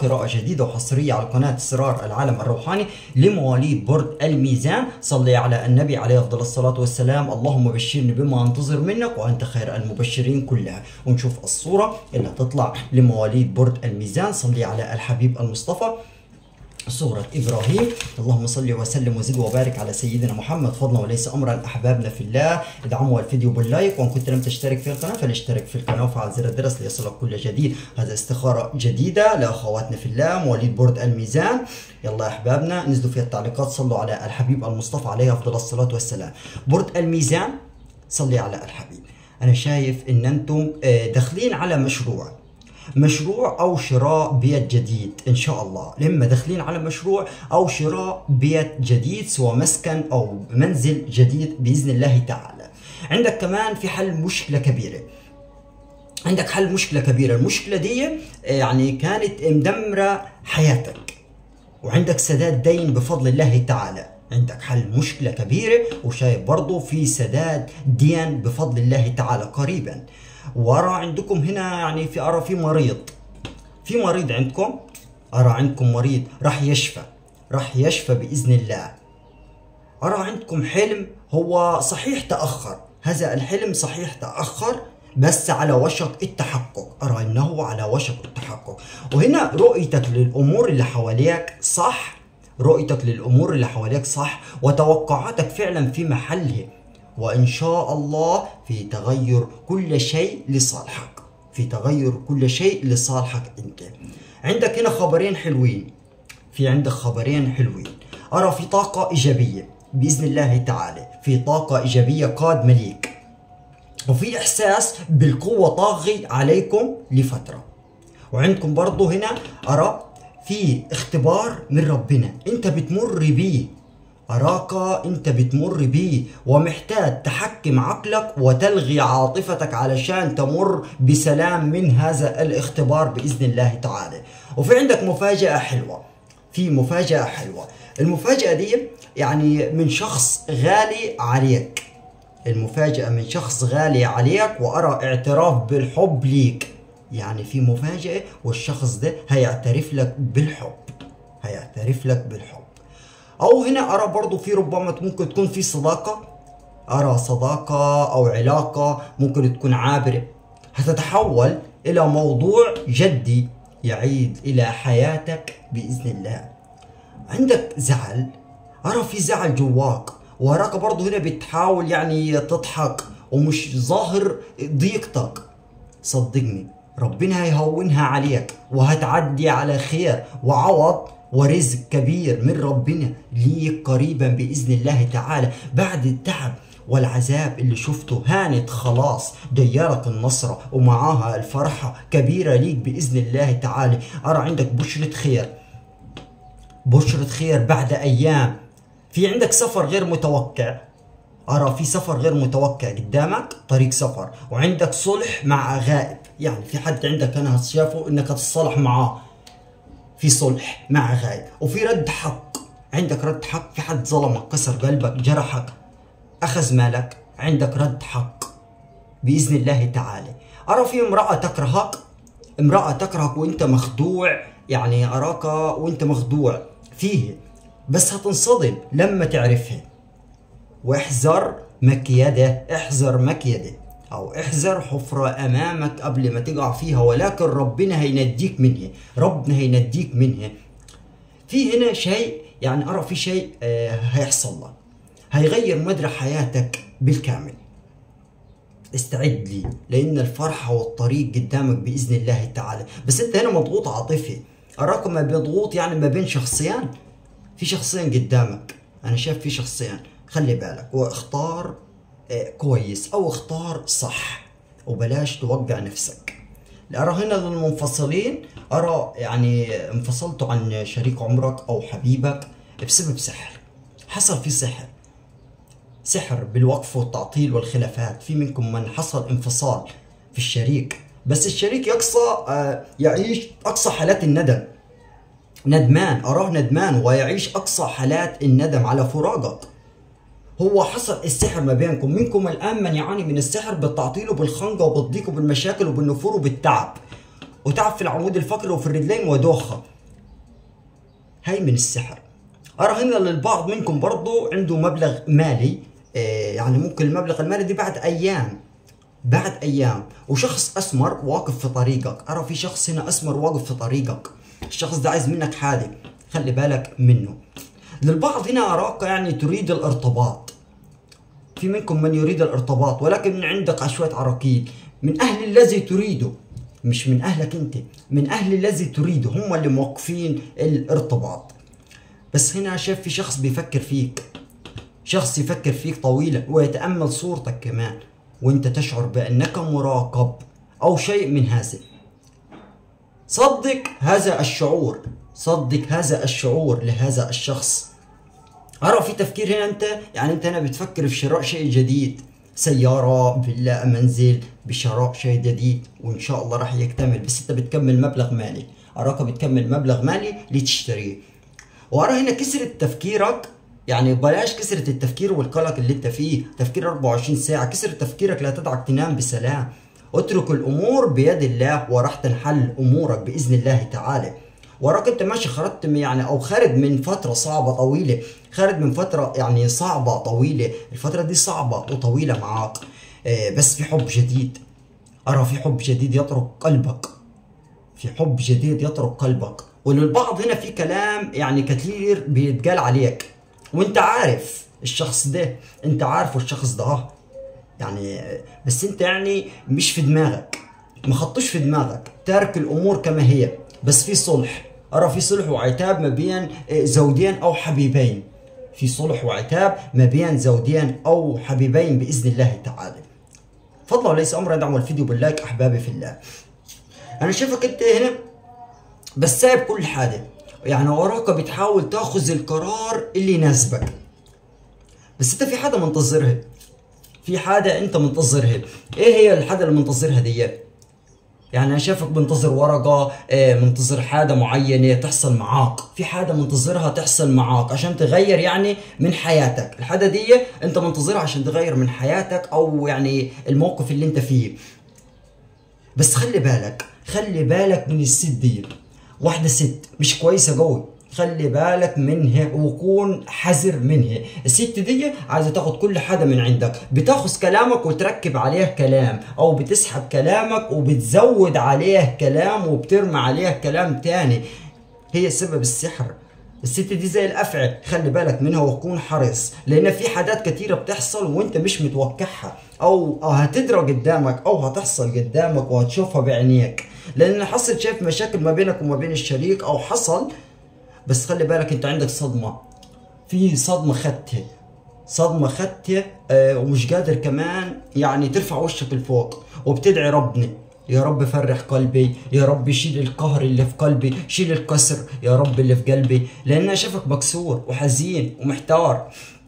قراءة جديدة وحصرية على قناة اسرار العالم الروحاني لمواليد برج الميزان صلي على النبي عليه افضل الصلاة والسلام اللهم بشرني بما انتظر منك وانت خير المبشرين كلها ونشوف الصورة اللي هتطلع لمواليد برج الميزان صلي على الحبيب المصطفى سورة إبراهيم اللهم صل وسلم وزد وبارك على سيدنا محمد فضلا وليس أمرا أحبابنا في الله ادعموا الفيديو باللايك وإن كنت لم تشترك في القناة فلاشترك في القناة وفعل زر الجرس ليصلك كل جديد هذا استخارة جديدة لأخواتنا في الله مواليد برد الميزان يلا يا أحبابنا نزلوا في التعليقات صلوا على الحبيب المصطفى عليه أفضل الصلاة والسلام برد الميزان صلي على الحبيب أنا شايف إن أنتم آه، داخلين على مشروع مشروع او شراء بيت جديد ان شاء الله لما داخلين على مشروع او شراء بيت جديد سواء مسكن او منزل جديد باذن الله تعالى عندك كمان في حل مشكله كبيره عندك حل مشكله كبيره المشكله دي يعني كانت مدمره حياتك وعندك سداد دين بفضل الله تعالى عندك حل مشكلة كبيرة وشايف برضو في سداد دين بفضل الله تعالى قريبا ورا عندكم هنا يعني في أرى في مريض في مريض عندكم أرى عندكم مريض راح يشفى راح يشفى بإذن الله أرى عندكم حلم هو صحيح تأخر هذا الحلم صحيح تأخر بس على وشك التحقق أرى أنه على وشك التحقق وهنا رؤيتك للأمور اللي حواليك صح رؤيتك للأمور اللي حواليك صح وتوقعاتك فعلا في محلها وإن شاء الله في تغير كل شيء لصالحك في تغير كل شيء لصالحك أنت عندك هنا خبرين حلوين في عندك خبرين حلوين أرى في طاقة إيجابية بإذن الله تعالى في طاقة إيجابية قادمة ليك وفي إحساس بالقوة طاغي عليكم لفترة وعندكم برضو هنا أرى في اختبار من ربنا أنت بتمر بيه أراك أنت بتمر بيه ومحتاج تحكم عقلك وتلغي عاطفتك علشان تمر بسلام من هذا الاختبار بإذن الله تعالى وفي عندك مفاجأة حلوة في مفاجأة حلوة المفاجأة دي يعني من شخص غالي عليك المفاجأة من شخص غالي عليك وأرى اعتراف بالحب ليك يعني في مفاجأة والشخص ده هيعترف لك بالحب هيعترف لك بالحب او هنا ارى برضو في ربما ممكن تكون في صداقة ارى صداقة او علاقة ممكن تكون عابرة هتتحول الى موضوع جدي يعيد الى حياتك باذن الله عندك زعل ارى في زعل جواك وراك برضو هنا بتحاول يعني تضحك ومش ظاهر ضيقتك صدقني ربنا هيهونها عليك وهتعدي على خير وعوض ورزق كبير من ربنا ليك قريبا باذن الله تعالى بعد التعب والعذاب اللي شفته هانت خلاص ديارك النصرة ومعاها الفرحة كبيرة ليك بإذن الله تعالى أرى عندك بشرة خير بشرة خير بعد أيام في عندك سفر غير متوقع أرى في سفر غير متوقع قدامك طريق سفر وعندك صلح مع غائب يعني في حد عندك أنا شافه إنك تتصالح معاه في صلح مع غايب وفي رد حق عندك رد حق في حد ظلمك كسر قلبك جرحك أخذ مالك عندك رد حق بإذن الله تعالى أرى في امرأة تكرهك امرأة تكرهك وانت مخدوع يعني أراك وانت مخدوع فيه بس هتنصدم لما تعرفها واحذر مكيدة احذر مكيدة او احذر حفرة امامك قبل ما تقع فيها ولكن ربنا هينجيك منها ربنا هينجيك منها في هنا شيء يعني ارى في شيء آه هيحصل لك هيغير مجرى حياتك بالكامل استعد لي لان الفرحة والطريق قدامك باذن الله تعالى بس انت هنا مضغوط عاطفي اراك ما بيضغوط يعني ما بين شخصين في شخصين قدامك انا شايف في شخصين خلي بالك واختار كويس او اختار صح وبلاش توقع نفسك ارى هنا للمنفصلين ارى يعني انفصلتوا عن شريك عمرك او حبيبك بسبب سحر حصل في سحر سحر بالوقف والتعطيل والخلافات في منكم من حصل انفصال في الشريك بس الشريك يقصى يعيش اقصى حالات الندم ندمان اراه ندمان ويعيش اقصى حالات الندم على فراقك هو حصل السحر ما بينكم منكم الان من يعاني من السحر بالتعطيل وبالخنقه وبالضيق وبالمشاكل وبالنفور وبالتعب وتعب في العمود الفقري وفي الرجلين ودوخه هاي من السحر ارى هنا للبعض منكم برضو عنده مبلغ مالي آه، يعني ممكن المبلغ المالي دي بعد ايام بعد ايام وشخص اسمر واقف في طريقك ارى في شخص هنا اسمر واقف في طريقك الشخص ده عايز منك حاجه خلي بالك منه للبعض هنا اراك يعني تريد الارتباط في منكم من يريد الارتباط ولكن من عندك شويه عراقيل من اهل الذي تريده مش من اهلك انت من اهل الذي تريده هم اللي موقفين الارتباط بس هنا شايف في شخص بيفكر فيك شخص يفكر فيك طويلا ويتامل صورتك كمان وانت تشعر بانك مراقب او شيء من هذا صدق هذا الشعور صدق هذا الشعور لهذا الشخص أرى في تفكير هنا أنت يعني أنت هنا بتفكر في شراء شيء جديد سيارة فيلا منزل بشراء شيء جديد وإن شاء الله راح يكتمل بس أنت بتكمل مبلغ مالي أراك بتكمل مبلغ مالي لتشتريه وأرى هنا كسرة تفكيرك يعني بلاش كسرة التفكير والقلق اللي انت فيه تفكير 24 ساعة كسرة تفكيرك لا تدعك تنام بسلام اترك الامور بيد الله وراح تنحل امورك باذن الله تعالى وراك انت ماشي خرجت يعني او خارج من فتره صعبه طويله خارج من فتره يعني صعبه طويله الفتره دي صعبه وطويله معاك آه بس في حب جديد ارى في حب جديد يطرق قلبك في حب جديد يطرق قلبك وللبعض هنا في كلام يعني كثير بيتقال عليك وانت عارف الشخص ده انت عارفه الشخص ده يعني بس انت يعني مش في دماغك ما خطوش في دماغك تارك الامور كما هي بس في صلح ارى في صلح وعتاب ما بين زوجين او حبيبين في صلح وعتاب ما بين زوجين او حبيبين باذن الله تعالى فضلا وليس امرا ادعموا الفيديو باللايك احبابي في الله انا شايفك انت هنا بس سايب كل حاجه يعني وراك بتحاول تاخذ القرار اللي يناسبك بس انت في حاجه منتظرها في حاجه انت منتظرها ايه هي الحاجه اللي منتظرها دي يعني انا شايفك منتظر ورقه إيه منتظر حاجه معينه تحصل معاك في حاجه منتظرها تحصل معاك عشان تغير يعني من حياتك الحاجه دي انت منتظرها عشان تغير من حياتك او يعني الموقف اللي انت فيه بس خلي بالك خلي بالك من الست دي واحده ست مش كويسه قوي خلي بالك منها وكون حذر منها الست دي عايزه تاخد كل حاجه من عندك بتاخذ كلامك وتركب عليه كلام او بتسحب كلامك وبتزود عليه كلام وبترمي عليه كلام تاني هي سبب السحر الست دي زي الافعى خلي بالك منها وكون حريص لان في حاجات كتيره بتحصل وانت مش متوقعها او هتدرى قدامك او هتحصل قدامك وهتشوفها بعينيك لان حصل شايف مشاكل ما بينك وما بين الشريك او حصل بس خلي بالك انت عندك صدمه في صدمه خدتها صدمه خدتها اه ومش قادر كمان يعني ترفع وشك لفوق وبتدعي ربنا يا رب فرح قلبي يا رب شيل القهر اللي في قلبي شيل الكسر يا رب اللي في قلبي لان انا شايفك مكسور وحزين ومحتار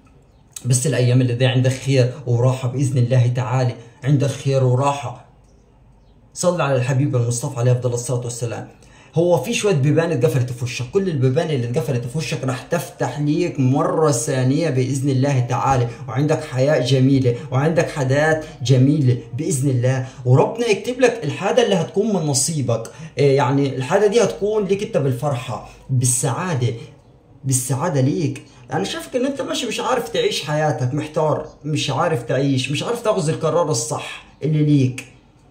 بس الايام اللي دي عندك خير وراحه باذن الله تعالى عندك خير وراحه صل على الحبيب المصطفى عليه افضل الصلاه والسلام هو في شويه بيبان اتقفلت في وشك كل البيبان اللي اتقفلت في وشك راح تفتح ليك مره ثانيه باذن الله تعالى وعندك حياه جميله وعندك حاجات جميله باذن الله وربنا يكتب لك الحاجه اللي هتكون من نصيبك يعني الحاجه دي هتكون ليك انت بالفرحه بالسعاده بالسعاده ليك انا شايفك ان انت ماشي مش عارف تعيش حياتك محتار مش عارف تعيش مش عارف تاخذ القرار الصح اللي ليك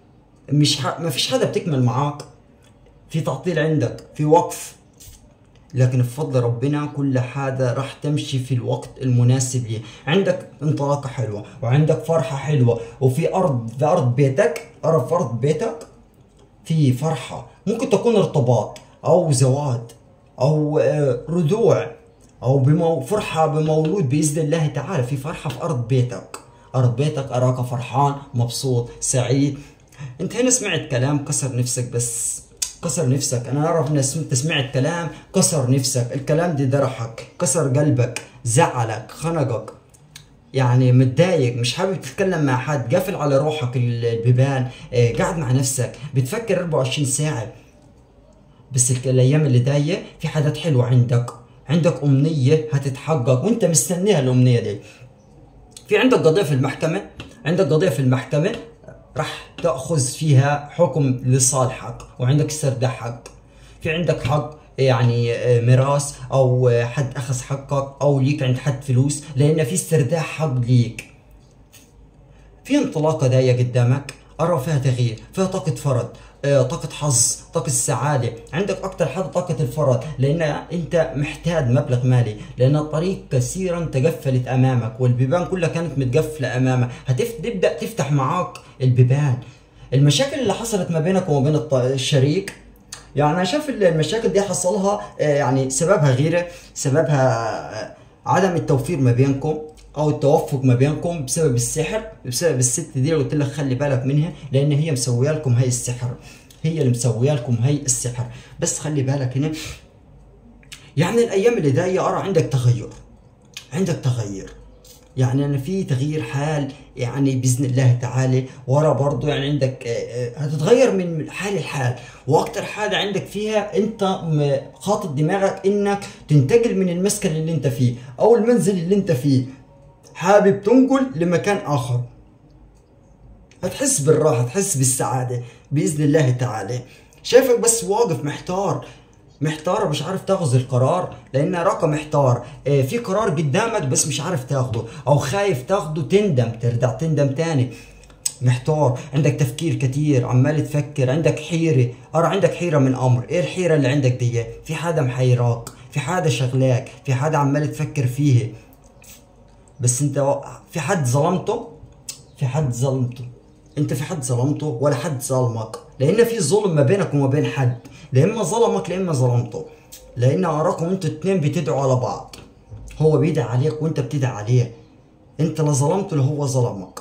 مش ح... ما فيش حاجه بتكمل معاك في تعطيل عندك في وقف لكن بفضل ربنا كل حاجة راح تمشي في الوقت المناسب ليه عندك انطلاقة حلوة وعندك فرحة حلوة وفي أرض في أرض بيتك أرض في أرض بيتك في فرحة ممكن تكون ارتباط أو زواج أو رجوع أو بمو فرحة بمولود بإذن الله تعالى في فرحة في أرض بيتك أرض بيتك أراك فرحان مبسوط سعيد أنت هنا سمعت كلام كسر نفسك بس كسر نفسك انا اعرف ناس انت سمعت كلام كسر نفسك الكلام دي درحك كسر قلبك زعلك خنقك يعني متضايق مش حابب تتكلم مع حد قافل على روحك البيبان آه قاعد مع نفسك بتفكر 24 ساعة بس الايام اللي جاية في حاجات حلوة عندك عندك امنية هتتحقق وانت مستنيها الامنية دي في عندك قضية في المحكمة عندك قضية في المحكمة راح تاخذ فيها حكم لصالحك وعندك استرداء حق في عندك حق يعني آه، ميراث او آه، حد اخذ حقك او ليك عند حد فلوس لان في استرداء حق ليك في انطلاقه جايه قدامك ارى فيها تغيير فيها طاقه فرد آه، طاقة حظ طاقة السعادة عندك أكتر حاجة طاقة الفرد لأن أنت محتاج مبلغ مالي لأن الطريق كثيرا تقفلت أمامك والبيبان كلها كانت متقفلة أمامك هتبدأ تفتح معاك البيبان المشاكل اللي حصلت ما بينك وما بين الط- الشريك يعني انا شايف ال- المشاكل دي حصلها آه، يعني سببها غيره سببها آه، عدم التوفير ما بينكم او التوافق ما بينكم بسبب السحر بسبب الست دي اللي قلت لك خلي بالك منها لان هي مسويه لكم هي السحر هي اللي مسويه لكم هي السحر بس خلي بالك هنا يعني الايام اللي جايه ارى عندك تغير عندك تغير يعني انا في تغيير حال يعني باذن الله تعالى ورا برضو يعني عندك آه، آه، هتتغير من حال لحال واكتر حاجه عندك فيها انت م- خاطط دماغك انك تنتقل من المسكن اللي انت فيه او المنزل اللي انت فيه حابب تنقل لمكان اخر هتحس بالراحه هتحس بالسعاده باذن الله تعالى شايفك بس واقف محتار محتار مش عارف تاخذ القرار لان رقم محتار آه، في قرار قدامك بس مش عارف تاخده او خايف تاخده تندم ترجع تندم تاني محتار عندك تفكير كتير عمال تفكر عندك حيرة أرى عندك حيرة من أمر إيه الحيرة اللي عندك دي في حدا محيراك في حدا شغلاك في حدا عمال تفكر فيه بس انت و- في حد ظلمته في حد ظلمته انت في حد ظلمته ولا حد ظلمك لان في ظلم ما بينك وما بين حد لا اما ظلمك لا اما ظلمته لان اراكم انتوا اتنين بتدعوا على بعض هو بيدعي عليك وانت بتدعي عليه انت لا ظلمته لا هو ظلمك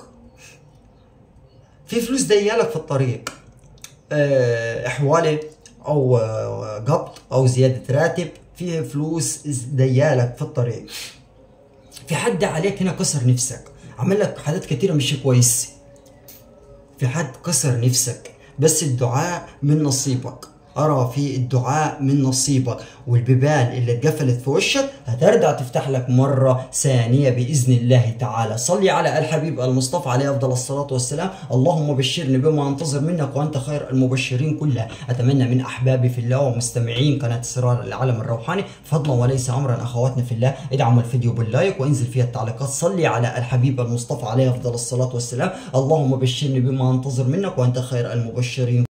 في فلوس ديالك في الطريق آه، احواله او آه، قبض او زياده راتب في فلوس ديالك في الطريق في حد عليك هنا كسر نفسك عمل لك حاجات كتيره مش كويسه في حد كسر نفسك بس الدعاء من نصيبك أرى في الدعاء من نصيبك والبيبان اللي اتقفلت في وشك هترجع تفتح لك مرة ثانية بإذن الله تعالى صلي على الحبيب المصطفى عليه أفضل الصلاة والسلام اللهم بشرني بما أنتظر منك وأنت خير المبشرين كلها أتمنى من أحبابي في الله ومستمعين قناة اسرار العالم الروحاني فضلا وليس أمرا أخواتنا في الله ادعموا الفيديو باللايك وانزل فيها التعليقات صلي على الحبيب المصطفى عليه أفضل الصلاة والسلام اللهم بشرني بما أنتظر منك وأنت خير المبشرين